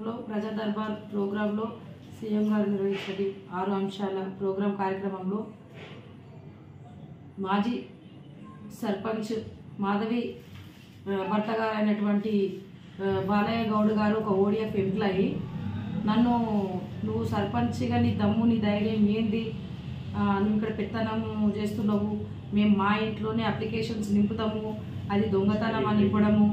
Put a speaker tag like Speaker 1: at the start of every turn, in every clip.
Speaker 1: నియోజకవర్గంలో ప్రజా దర్బార్ ప్రోగ్రాంలో సీఎం గారు నిర్వహించిన ఆరు అంశాల ప్రోగ్రాం కార్యక్రమంలో మాజీ సర్పంచ్ మాధవి ఆ, భర్త గారు అయినటువంటి ఆ, బాలయ్య గౌడ్ గారు ఒక ఓడిఎఫ్ ఎంప్లాయీ నన్ను నువ్వు సర్పంచ్గా నీ దమ్ము నీ ధైర్యం ఏంది ఆ, నువ్వు ఇక్కడ పెత్తనము చేస్తున్నావు మేము మా ఇంట్లోనే అప్లికేషన్స్ నింపుతాము అది దొంగతనం అని నింపడము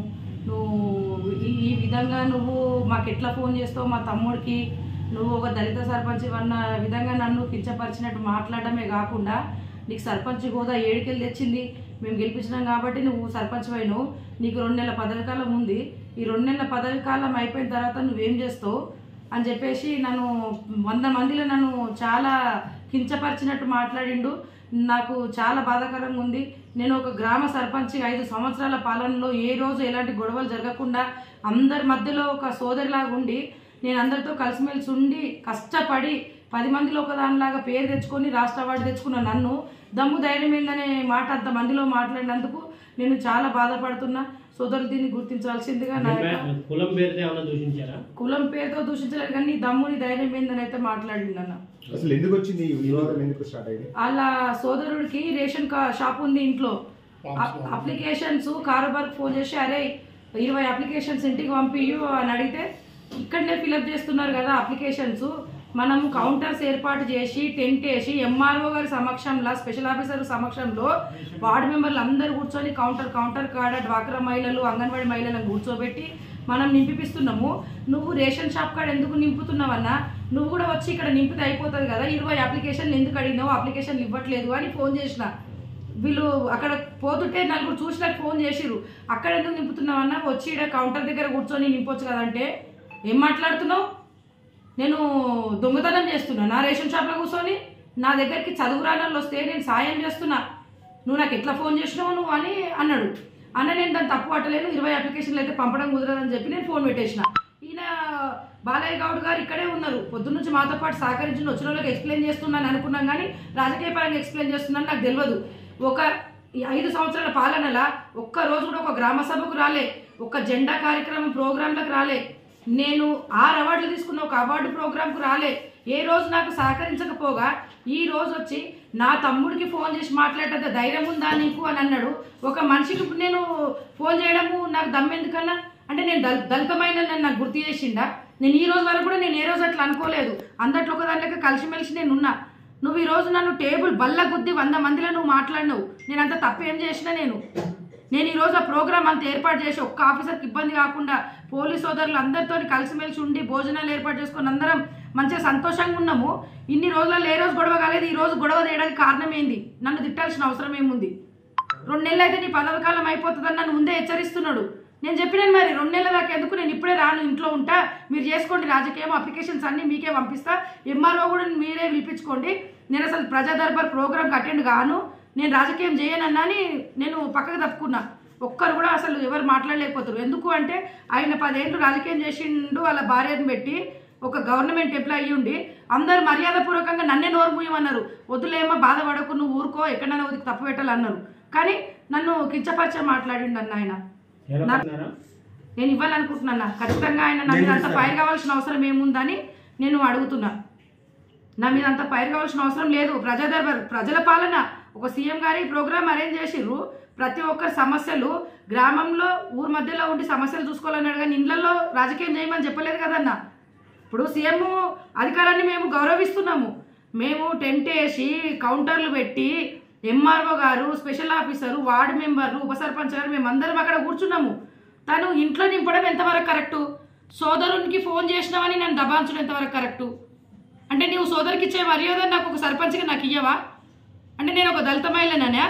Speaker 1: నువ్వు ఈ ఈ విధంగా నువ్వు మాకు ఎట్లా ఫోన్ చేస్తావు మా తమ్ముడికి నువ్వు ఒక దళిత సర్పంచ్ అన్న విధంగా నన్ను కించపరిచినట్టు మాట్లాడడమే కాకుండా నీకు సర్పంచ్ హోదా ఏడుకెళ్ళి తెచ్చింది మేము గెలిపించినాం కాబట్టి నువ్వు సర్పంచ్ అయినావు నీకు రెండు నెలల పదవి కాలం ఉంది ఈ రెండు నెలల పదవి కాలం అయిపోయిన తర్వాత నువ్వేం చేస్తావు అని చెప్పేసి నన్ను వంద మందిలో నన్ను చాలా కించపరిచినట్టు మాట్లాడిండు నాకు చాలా బాధాకరంగా ఉంది నేను ఒక గ్రామ సర్పంచ్ ఐదు సంవత్సరాల పాలనలో ఏ రోజు ఎలాంటి గొడవలు జరగకుండా అందరి మధ్యలో ఒక సోదరిలాగా ఉండి నేను అందరితో కలిసిమెలిసి ఉండి కష్టపడి పది మందిలో ఒకదానిలాగా పేరు తెచ్చుకొని రాష్ట్ర అవార్డు తెచ్చుకున్న నన్ను దమ్ము ధైర్యం ఏందనే మాట అంత మందిలో మాట్లాడినందుకు నేను చాలా బాధపడుతున్నా సోదరులు దీన్ని గుర్తించాల్సిందిగా నా యొక్క
Speaker 2: కులం పేరుతో ఏమైనా దూషించారా
Speaker 1: కులం పేరుతో దూషించలేదు కానీ నీ దమ్ముని ధైర్యం ఏందని అయితే మాట్లాడిండు అన్న
Speaker 3: అసలు ఎందుకు వచ్చింది ఈ వివాదం ఎందుకు స్టార్ట్ అయింది
Speaker 1: వాళ్ళ సోదరుడికి రేషన్ కా షాప్ ఉంది ఇంట్లో అప్- అప్లికేషన్స్ కారోబార్ ఫోన్ చేసి అరే ఇరవై అప్లికేషన్స్ ఇంటికి పంపియు అని అడిగితే ఇక్కడనే ఫిలప్ చేస్తున్నారు కదా అప్లికేషన్స్ మనం కౌంటర్స్ ఏర్పాటు చేసి టెంట్ వేసి ఎంఆర్ఓ గారి సమక్షంలో స్పెషల్ ఆఫీసర్ సమక్షంలో వార్డు మెంబర్లు అందరూ కూర్చొని కౌంటర్ కౌంటర్ కాడ డ్వాక్రా మహిళలు అంగన్వాడీ మహిళలను కూర్చోబెట్టి మనం నింపిపిస్తున్నాము నువ్వు రేషన్ షాప్ కాడ ఎందుకు నింపుతున్నావన్నా నువ్వు కూడా వచ్చి ఇక్కడ నింపితే అయిపోతుంది కదా ఇరవై అప్లికేషన్లు ఎందుకు అడిగినావు అప్లికేషన్లు ఇవ్వట్లేదు అని ఫోన్ చేసిన వీళ్ళు అక్కడ పోతుంటే నలుగురు చూసినట్టు ఫోన్ చేసిర్రు అక్కడ ఎందుకు నింపుతున్నావన్నా వచ్చి ఇక్కడ కౌంటర్ దగ్గర కూర్చొని నింపొచ్చు కదంటే ఏం మాట్లాడుతున్నావు నేను దొంగతనం చేస్తున్నా నా రేషన్ షాప్లో కూర్చొని నా దగ్గరికి చదువు రానోళ్ళు వస్తే నేను సాయం చేస్తున్నా నువ్వు నాకు ఎట్లా ఫోన్ చేసినావు నువ్వు అని అన్నాడు అన్న నేను దాన్ని తప్పు పట్టలేను ఇరవై అప్లికేషన్లు అయితే పంపడం కుదరదని చెప్పి నేను ఫోన్ పెట్టేసిన ఈయన బాలయ్య గౌడ్ గారు ఇక్కడే ఉన్నారు పొద్దున్న నుంచి మాతో పాటు సహకరించి వచ్చిన వాళ్ళకి ఎక్స్ప్లెయిన్ చేస్తున్నాను అనుకున్నాం కానీ రాజకీయ పరంగా ఎక్స్ప్లెయిన్ చేస్తున్నాను నాకు తెలియదు ఒక ఈ ఐదు సంవత్సరాల పాలనలా ఒక్క రోజు కూడా ఒక గ్రామ సభకు రాలే ఒక జెండా కార్యక్రమం ప్రోగ్రాంలకు రాలే నేను ఆరు అవార్డులు తీసుకున్న ఒక అవార్డు ప్రోగ్రాంకు రాలే ఏ రోజు నాకు సహకరించకపోగా ఈ రోజు వచ్చి నా తమ్ముడికి ఫోన్ చేసి మాట్లాడేంత ధైర్యం ఉందా నీకు అని అన్నాడు ఒక మనిషికి నేను ఫోన్ చేయడము నాకు దమ్మెందుకన్నా అంటే నేను దళ దళితమైన నన్ను నాకు గుర్తు చేసిండా నేను ఈ రోజు వరకు కూడా నేను ఏ రోజు అట్లా అనుకోలేదు అందట్లో ఒక దాంట్లో కలిసిమెలిసి నేను ఉన్నా నువ్వు ఈ రోజు నన్ను టేబుల్ బల్ల గుద్ది వంద మందిలో నువ్వు మాట్లాడినావు నేను అంత తప్పు ఏం చేసినా నేను నేను ఈ రోజు ఆ ప్రోగ్రామ్ అంత ఏర్పాటు చేసి ఒక్క ఆఫీసర్కి ఇబ్బంది కాకుండా పోలీస్ సోదరులు అందరితో కలిసిమెలిసి ఉండి భోజనాలు ఏర్పాటు చేసుకొని అందరం మంచిగా సంతోషంగా ఉన్నాము ఇన్ని రోజులలో ఏ రోజు గొడవ కాలేదు ఈ రోజు గొడవ చేయడానికి కారణం ఏంది నన్ను తిట్టాల్సిన అవసరం ఏముంది రెండు నెలలు అయితే నీ పదవి కాలం అయిపోతుందని నన్ను ముందే హెచ్చరిస్తున్నాడు నేను చెప్పినాను మరి రెండు నెలల దాకా ఎందుకు నేను ఇప్పుడే రాను ఇంట్లో ఉంటా మీరు చేసుకోండి రాజకీయం అప్లికేషన్స్ అన్నీ మీకే పంపిస్తా ఎంఆర్ఓ కూడా మీరే పిలిపించుకోండి నేను అసలు ప్రజా దర్బార్ ప్రోగ్రామ్కి అటెండ్ కాను నేను రాజకీయం చేయనన్నా అని నేను పక్కకు తప్పుకున్నా ఒక్కరు కూడా అసలు ఎవరు మాట్లాడలేకపోతారు ఎందుకు అంటే ఆయన పదేళ్ళు రాజకీయం చేసిండు వాళ్ళ భార్యను పెట్టి ఒక గవర్నమెంట్ ఎంప్లాయీ ఉండి అందరు మర్యాదపూర్వకంగా నన్నే నోరు మూయమన్నారు వద్దులేమో బాధపడకు నువ్వు ఊరుకో ఎక్కడైనా ఉదికి తప్పు పెట్టాలన్నారు కానీ నన్ను కించపరిచే మాట్లాడిండు అన్న ఆయన
Speaker 2: ఎలా
Speaker 1: నాకు-
Speaker 2: పడుతున్నారా?
Speaker 1: నేను ఇవ్వాలనుకుంటున్నా ఖచ్చితంగా ఆయన నా మీద అంత ఫైర్ కావాల్సిన అవసరం ఏముందని నేను అడుగుతున్నా నా మీద అంత ఫైర్ కావాల్సిన అవసరం లేదు ప్రజా దర్బార్ ప్రజల పాలన ఒక సీఎం గారి ప్రోగ్రామ్ అరేంజ్ చేసిర్రు ప్రతి ఒక్కరి సమస్యలు గ్రామంలో ఊరు మధ్యలో ఉండి సమస్యలు చూసుకోవాలన్నాడు కానీ ఇళ్లలో రాజకీయం చేయమని చెప్పలేదు కదన్న ఇప్పుడు సీఎం అధికారాన్ని మేము గౌరవిస్తున్నాము మేము టెంట్ వేసి కౌంటర్లు పెట్టి ఎంఆర్ఓ గారు స్పెషల్ ఆఫీసరు వార్డు మెంబర్లు ఉప సర్పంచ్ గారు మేమందరం అక్కడ కూర్చున్నాము తను ఇంట్లో నింపడం ఎంతవరకు కరెక్టు సోదరునికి ఫోన్ చేసినావని నన్ను దబాంచడం ఎంతవరకు కరెక్టు అంటే నువ్వు సోదరికి ఇచ్చే మర్యాద నాకు ఒక సర్పంచ్గా నాకు ఇయ్యవా అంటే నేను ఒక దళిత మహిళననే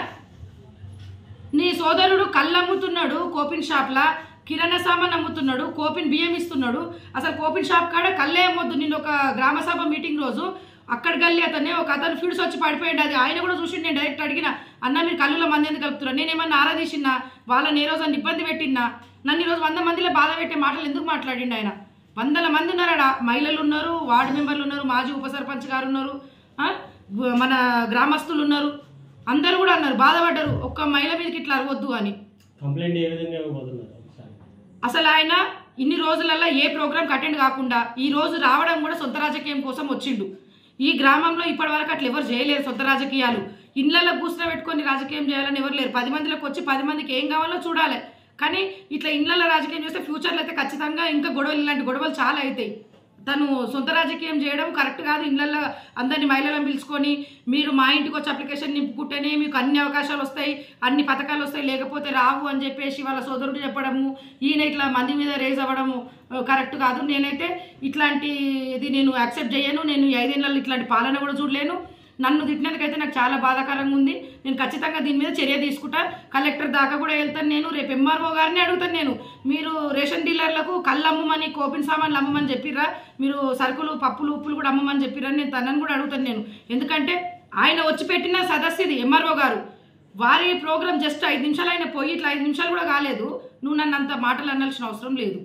Speaker 1: నీ సోదరుడు కళ్ళు అమ్ముతున్నాడు కోపిన్ షాప్లా కిరాణా సామాన్ అమ్ముతున్నాడు కోపిన్ బియ్యం ఇస్తున్నాడు అసలు కోపిన్ షాప్ కాడ కళ్ళే అమ్మొద్దు నిన్న ఒక గ్రామ సభ మీటింగ్ రోజు అక్కడ గల్లి అతనే ఒక అతను ఫీడ్స్ వచ్చి పడిపోయాడు అది ఆయన కూడా చూసి నేను డైరెక్ట్ అడిగిన అన్న మీరు కళ్ళులో మంది ఎందుకు కలుపుతున్నారు నేనేమన్నా ఆరాధించినా వాళ్ళని ఏ రోజు అని ఇబ్బంది పెట్టినా నన్ను ఈరోజు వంద మందిలో బాధ పెట్టే మాటలు ఎందుకు మాట్లాడిండు ఆయన వందల మంది ఉన్నారు ఆడ మహిళలు ఉన్నారు వార్డు మెంబర్లు ఉన్నారు మాజీ ఉప సర్పంచ్ గారు ఉన్నారు ఆ? మన గ్రామస్తులు ఉన్నారు అందరూ కూడా అన్నారు బాధపడ్డారు ఒక్క మహిళ మీదకి ఇట్లా అరవద్దు అని
Speaker 2: కంప్లైంట్ ఏ విధంగా ఇవ్వబోతున్నారు ఒకసారి
Speaker 1: అసలు ఆయన ఇన్ని రోజులలో ఏ ప్రోగ్రామ్ అటెండ్ కాకుండా ఈ రోజు రావడం కూడా సొంత రాజకీయం కోసం వచ్చిండు ఈ గ్రామంలో ఇప్పటివరకు అట్లా ఎవరు చేయలేరు సొంత రాజకీయాలు ఇళ్ళల్లో కూర్చుని పెట్టుకొని రాజకీయం చేయాలని ఎవరు లేరు పది మందిలోకి వచ్చి పది మందికి ఏం కావాలో చూడాలి కానీ ఇట్లా ఇళ్ళల్లో రాజకీయం చేస్తే ఫ్యూచర్లో అయితే ఖచ్చితంగా ఇంకా గొడవలు ఇలాంటి గొడవలు చాలా అవుతాయి తను సొంత రాజకీయం చేయడం కరెక్ట్ కాదు ఇళ్ళల్లో అందరినీ మహిళలను పిలుచుకొని మీరు మా ఇంటికి వచ్చి అప్లికేషన్ నింపుకుంటేనే మీకు అన్ని అవకాశాలు వస్తాయి అన్ని పథకాలు వస్తాయి లేకపోతే రావు అని చెప్పేసి వాళ్ళ సోదరుడు చెప్పడము ఈయన ఇట్లా మంది మీద రేజ్ అవ్వడము ఆ, కరెక్ట్ కాదు నేనైతే ఇట్లాంటి ఇది నేను యాక్సెప్ట్ చేయను నేను ఈ ఐదేళ్ళలో ఇట్లాంటి పాలన కూడా చూడలేను నన్ను తిట్టినందుకైతే నాకు చాలా బాధాకరంగా ఉంది నేను ఖచ్చితంగా దీని మీద చర్య తీసుకుంటా కలెక్టర్ దాకా కూడా వెళ్తాను నేను రేపు ఎంఆర్ఓ గారిని అడుగుతాను నేను మీరు రేషన్ డీలర్లకు కళ్ళు అమ్మమని కోపిన్ సామాన్లు అమ్మమని చెప్పిర్రా మీరు సరుకులు పప్పులు ఉప్పులు కూడా అమ్మమని చెప్పిర్రా నేను తనని కూడా అడుగుతాను నేను ఎందుకంటే ఆయన వచ్చి పెట్టిన సదస్సు ఇది ఎంఆర్ఓ గారు వారి ప్రోగ్రామ్ జస్ట్ ఐదు నిమిషాలు ఆయన పోయి ఇట్లా ఐదు నిమిషాలు కూడా కాలేదు నువ్వు నన్ను అంత మాటలు అనాల్సిన అవసరం లేదు